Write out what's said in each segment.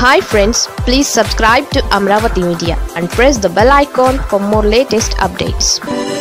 hi friends please subscribe to Amaravati media and press the bell icon for more latest updates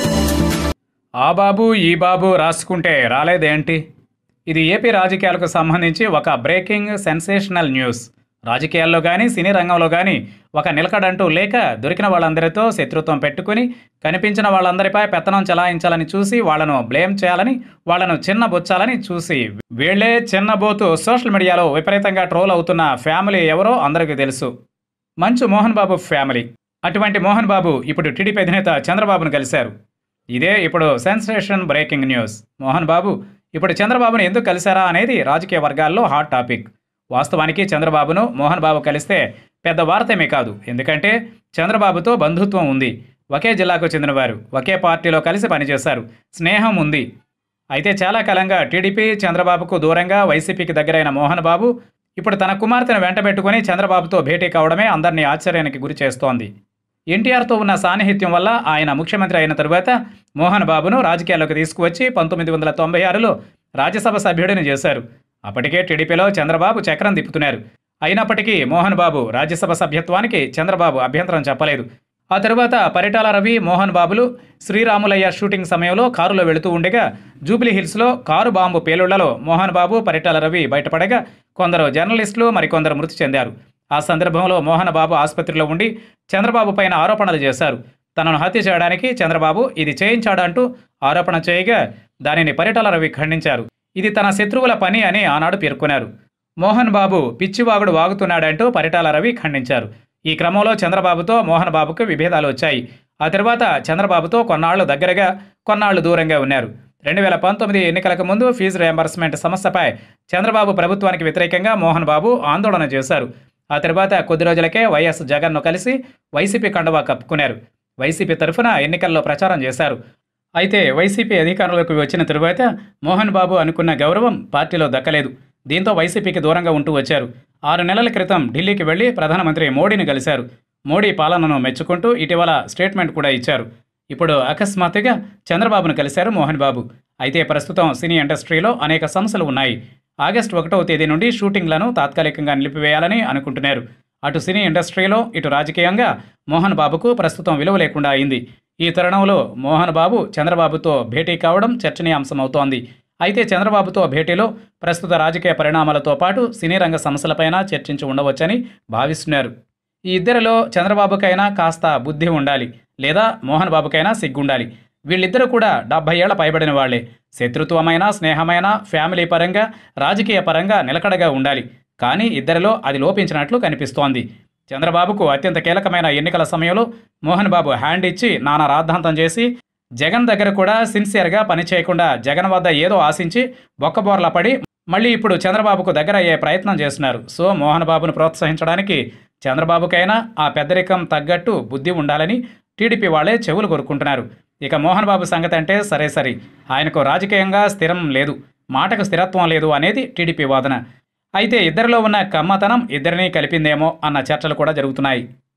ఆ బాబు ఈ బాబు రాసుకుంటే రాలేదేంటి ఇది ఏపీ రాజకీయాలకు సంబంధించి ఒక బ్రేకింగ్ సెన్సేషనల్ న్యూస్ రాజకీయాల్లో కానీ సినీ రంగంలో కానీ ఒక నిలకడంటూ లేక దొరికిన వాళ్ళందరితో శత్రుత్వం పెట్టుకుని కనిపించిన వాళ్ళందరిపై పెత్తనం చెలాయించాలని చూసి వాళ్ళను బ్లేమ్ చేయాలని వాళ్ళను చిన్నబుచ్చాలని చూసి వీళ్ళే చిన్నబోతు సోషల్ మీడియాలో విపరీతంగా ట్రోల్ అవుతున్న ఫ్యామిలీ ఎవరో అందరికీ తెలుసు మంచు మోహన్ బాబు ఫ్యామిలీ అటువంటి మోహన్ బాబు ఇప్పుడు టీడీపీ అధినేత చంద్రబాబును కలిశారు ఇదే ఇప్పుడు sensation breaking news Mohan Babu ఇప్పుడు చంద్రబాబును ఎందుకు కలిశారా అనేది రాజకీయ వర్గాల్లో హాట్ టాపిక్ వాస్తవానికి చంద్రబాబును మోహన్ బాబు కలిస్తే పెద్ద వార్తేమీ కాదు ఎందుకంటే చంద్రబాబుతో బంధుత్వం ఉంది ఒకే జిల్లాకు చెందినవారు ఒకే పార్టీలో కలిసి పనిచేశారు స్నేహం ఉంది అయితే చాలా కాలంగా టీడీపీ చంద్రబాబుకు దూరంగా వైసీపీకి దగ్గరైన మోహన్ బాబు ఇప్పుడు తన కుమార్తెను వెంటబెట్టుకుని చంద్రబాబుతో భేటీ కావడమే అందరినీ ఆశ్చర్యానికి గురి చేస్తోంది ఎన్టీఆర్తో ఉన్న సాన్నిహిత్యం వల్ల ఆయన ముఖ్యమంత్రి అయిన తరువాత మోహన్ బాబును రాజకీయాల్లోకి తీసుకువచ్చి పంతొమ్మిది వందల తొంభై ఆరులో రాజ్యసభ సభ్యుడిని చేశారు అప్పటికే టీడీపీలో చంద్రబాబు చక్రం తిప్పుతున్నారు అయినప్పటికీ మోహన్ బాబు రాజ్యసభ సభ్యత్వానికి చంద్రబాబు అభ్యంతరం చెప్పలేదు ఆ తరువాత పరిటాల రవి మోహన్ బాబులు శ్రీరాములయ్య షూటింగ్ సమయంలో కారులో వెళుతూ ఉండగా జూబ్లీ హిల్స్లో కారు బాంబు పేలుళ్లలో మోహన్ బాబు పరిటాల రవి బయటపడగా కొందరు జర్నలిస్టులు మరికొందరు మృతి చెందారు ఆ సందర్భంలో మోహన్ బాబు ఆసుపత్రిలో ఉండి చంద్రబాబు పైన ఆరోపణలు చేశారు తనను హత్య చేయడానికి చంద్రబాబు ఇది చేయించాడంటూ ఆరోపణ చేయగా దానిని పరిటాల రవి ఖండించారు ఇది తన శత్రువుల పని అని ఆనాడు పేర్కొన్నారు మోహన్ బాబు పిచ్చివాగుడు వాగుతున్నాడంటూ పరిటాల రవి ఖండించారు ఈ క్రమంలో చంద్రబాబుతో మోహన్ బాబుకు విభేదాలు వచ్చాయి ఆ తర్వాత చంద్రబాబుతో కొన్నాళ్లు దగ్గరగా కొన్నాళ్లు దూరంగా ఉన్నారు రెండు వేల పంతొమ్మిది ఎన్నికలకు ముందు ఫీజు రియంబర్స్మెంట్ సమస్యపై చంద్రబాబు ప్రభుత్వానికి వ్యతిరేకంగా మోహన్ బాబు ఆందోళన చేశారు ఆ తర్వాత కొద్ది రోజులకే వైఎస్ జగన్ను కలిసి వైసీపీ కండువా కప్పుకున్నారు వైసీపీ తరఫున ఎన్నికల్లో ప్రచారం చేశారు అయితే వైసీపీ అధికారంలోకి వచ్చిన తరువాత మోహన్ బాబు అనుకున్న గౌరవం పార్టీలో దక్కలేదు దీంతో వైసీపీకి దూరంగా ఉంటూ వచ్చారు ఆరు నెలల క్రితం ఢిల్లీకి వెళ్లి ప్రధానమంత్రి మోడీని కలిశారు మోడీ పాలనను మెచ్చుకుంటూ ఇటీవల స్టేట్మెంట్ కూడా ఇచ్చారు ఇప్పుడు అకస్మాత్తుగా చంద్రబాబును కలిశారు మోహన్ బాబు అయితే ప్రస్తుతం సినీ ఇండస్ట్రీలో అనేక సమస్యలు ఉన్నాయి ఆగస్టు ఒకటవ తేదీ నుండి షూటింగ్లను తాత్కాలికంగా నిలిపివేయాలని అనుకుంటున్నారు అటు సినీ ఇండస్ట్రీలో ఇటు రాజకీయంగా మోహన్ బాబుకు ప్రస్తుతం విలువ లేకుండా అయింది ఈ తరుణంలో మోహన్ బాబు చంద్రబాబుతో భేటీ కావడం చర్చనీయాంశమవుతోంది అయితే చంద్రబాబుతో భేటీలో ప్రస్తుత రాజకీయ పరిణామాలతో పాటు సినీ రంగ సమస్యలపైన చర్చించి ఉండవచ్చని భావిస్తున్నారు ఈ ఇద్దరిలో చంద్రబాబుకైనా కాస్త బుద్ధి ఉండాలి లేదా మోహన్ బాబుకైనా సిగ్గుండాలి వీళ్ళిద్దరూ కూడా డెబ్బై ఏళ్ల పైబడిన వాళ్లే శత్రుత్వమైన స్నేహమైన ఫ్యామిలీ పరంగా రాజకీయ పరంగా నిలకడగా ఉండాలి కానీ ఇద్దరిలో అది లోపించినట్లు కనిపిస్తోంది చంద్రబాబుకు అత్యంత కీలకమైన ఎన్నికల సమయంలో మోహన్ బాబు హ్యాండ్ ఇచ్చి నానా రాద్ధాంతం చేసి జగన్ దగ్గర కూడా సిన్సియర్గా పనిచేయకుండా జగన్ వద్ద ఏదో ఆశించి బొక్కబోర్ల పడి మళ్ళీ ఇప్పుడు చంద్రబాబుకు దగ్గర అయ్యే ప్రయత్నం చేస్తున్నారు సో మోహన్ బాబును ప్రోత్సహించడానికి చంద్రబాబుకైనా ఆ పెద్దరికం తగ్గట్టు బుద్ధి ఉండాలని టీడీపీ వాళ్ళే చెవులు కొరుక్కుంటున్నారు ఇక మోహన్ బాబు సంగతి అంటే సరే సరి ఆయనకు రాజకీయంగా స్థిరం లేదు మాటకు స్థిరత్వం లేదు అనేది టీడీపీ వాదన అయితే ఇద్దరిలో ఉన్న కమ్మతనం ఇద్దరినీ కలిపిందేమో అన్న చర్చలు కూడా జరుగుతున్నాయి